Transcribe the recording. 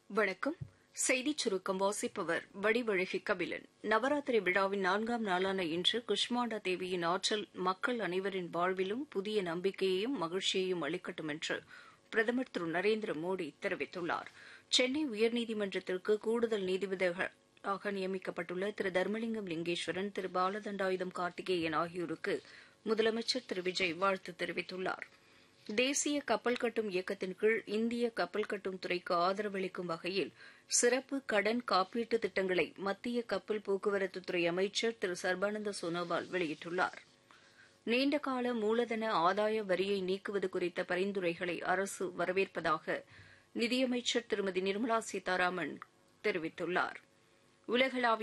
வணக்கம் செய்திச் சுருக்கம் வாசிப்பவர் வடிவழகி கபிலன் நவராத்திரி விழாவின் நான்காம் நாளான இன்று குஷ்மாண்டா தேவியின் ஆற்றல் மக்கள் அனைவரின் வாழ்விலும் புதிய நம்பிக்கையையும் மகிழ்ச்சியையும் அளிக்கட்டும் என்று பிரதமர் திரு நரேந்திர மோடி தெரிவித்துள்ளார் சென்னை உயர்நீதிமன்றத்திற்கு கூடுதல் நீதிபதிகளாக நியமிக்கப்பட்டுள்ள திரு தர்மலிங்கம் லிங்கேஸ்வரன் திரு பாலதண்டாயுதம் கார்த்திகேயன் ஆகியோருக்கு முதலமைச்சர் திரு விஜய் வாழ்த்து தெரிவித்துள்ளாா் தேசிய கப்பல் கட்டும் இயக்கத்தின் கீழ் இந்திய கப்பல் கட்டும் துறைக்கு ஆதரவளிக்கும் வகையில் சிறப்பு கடன் காப்பீட்டு திட்டங்களை மத்திய கப்பல் போக்குவரத்துத்துறை அமைச்சர் திரு சர்பானந்த சோனோவால் வெளியிட்டுள்ளார் நீண்டகால மூலதன ஆதாய வரியை நீக்குவது குறித்த பரிந்துரைகளை அரசு வரவேற்பதாக நிதியமைச்சர் திருமதி நிர்மலா சீதாராமன் தெரிவித்துள்ளார் உலகளாவிய